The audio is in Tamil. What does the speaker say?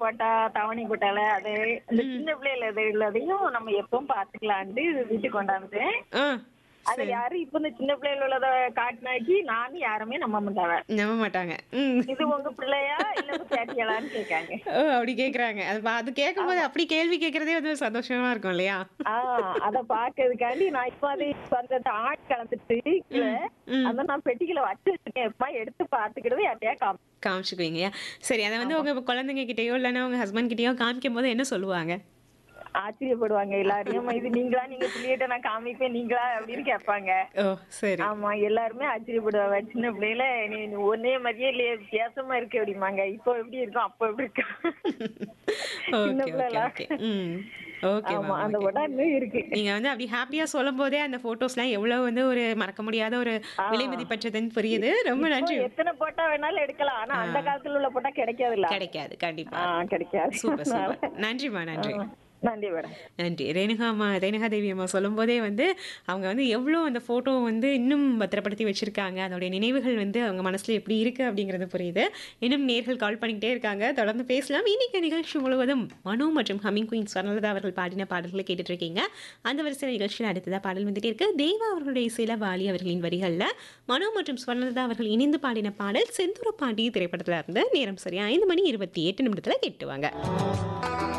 போட்டா தவணை போட்டால அது இந்த சின்ன பிள்ளைல இது உள்ளதையும் நம்ம எப்பவும் பாத்துக்கலான்ட்டு வீட்டுக்கு கொண்டாந்து ஆ அது யாரு இப்ப இந்த சின்ன பிள்ளைல உள்ளத காட்டினாக்கி நானும் யாருமே நம்ப மாட்டாங்க நம்ப மாட்டாங்க ம் இது உங்க பிள்ளையா இல்ல உங்க பேட்டியலான்னு கேட்காங்க ஓ அப்படி கேக்குறாங்க அது பா- அது கேட்கும்போது அப்படி கேள்வி கேட்கறதே வந்து ஒரு சந்தோஷமா இருக்கும் இல்லையா ஆஹ் அத பாக்குறதுக்காண்டி நான் இப்ப அது அந்த ஆட் கலந்துட்டு கீழே ம். அத நான் பெட்டிக்குள்ள வச்சிருக்கேன் எப்ப எடுத்து பாத்துக்கிறது யார்ட்டையா காமி காமிச்சுக்குவீங்க சரி அதை வந்து உங்க குழந்தைங்க கிட்டயோ இல்லைன்னா உங்க ஹஸ்பண்ட் கிட்டயோ காமிக்கும் போது என்ன சொல்லுவாங்க ஆச்சரியப்படுவாங்க எல்லாரையும் இது நீங்களா நீங்க பிள்ளைகிட்ட நான் காமிப்பேன் நீங்களா அப்படின்னு கேட்பாங்க ஓ சரி ஆமா எல்லாருமே ஆச்சரியப்படுவாங்க சின்ன பிள்ளையில நீ நீ ஒன்னே மாதிரியே இல்லையே வித்தியாசமா இருக்கு அப்படிம்பாங்க இப்போ எப்படி இருக்கும் அப்போ எப்படி இருக்கும் சின்ன ஓகே ஓகே பிள்ளைல ஓகே ம் ஓகே ஆமா அந்த படம் இன்னும் இருக்கு நீங்க வந்து அப்படி ஹாப்பியா சொல்லும் போதே அந்த போட்டோஸ்லாம் எவ்வளவு வந்து ஒரு மறக்க முடியாத ஒரு விலை மதிப்பற்றதுன்னு புரியுது ரொம்ப நன்றி இப்போ எத்தனை போட்டா வேணாலும் எடுக்கலாம் ஆனா அந்த காலத்துல உள்ள போட்டா கிடைக்காதுல்ல கிடைக்காது கண்டிப்பா ஆஹ் கிடைக்காது சூப்பர் சூப்பர் நன்றிம்மா நன்றி நன்றி மேடம் நன்றி ரேணுகா அம்மா ரேணுகா தேவி அம்மா சொல்லும் போதே வந்து அவங்க வந்து எவ்வளோ அந்த ஃபோட்டோ வந்து இன்னும் பத்திரப்படுத்தி வச்சிருக்காங்க அதோடைய நினைவுகள் வந்து அவங்க மனசுல எப்படி இருக்கு அப்படிங்கிறது புரியுது இன்னும் நேர்கள் கால் பண்ணிக்கிட்டே இருக்காங்க தொடர்ந்து பேசலாம் இன்னைக்கு நிகழ்ச்சி முழுவதும் மனு மற்றும் ஹமிங் குயின் ஸ்வர்ணலதா அவர்கள் பாடின பாடல்களை கேட்டுட்டு இருக்கீங்க அந்த வரிசை நிகழ்ச்சியில் அடுத்ததா பாடல் வந்துட்டே இருக்கு தேவா அவர்களுடைய இசையில வாலி அவர்களின் வரிகளில் மனு மற்றும் ஸ்வர்ணலதா அவர்கள் இணைந்து பாடின பாடல் செந்தூர பாண்டி திரைப்படத்துல இருந்து நேரம் சரியா ஐந்து மணி இருபத்தி எட்டு நிமிடத்துல கேட்டுவாங்க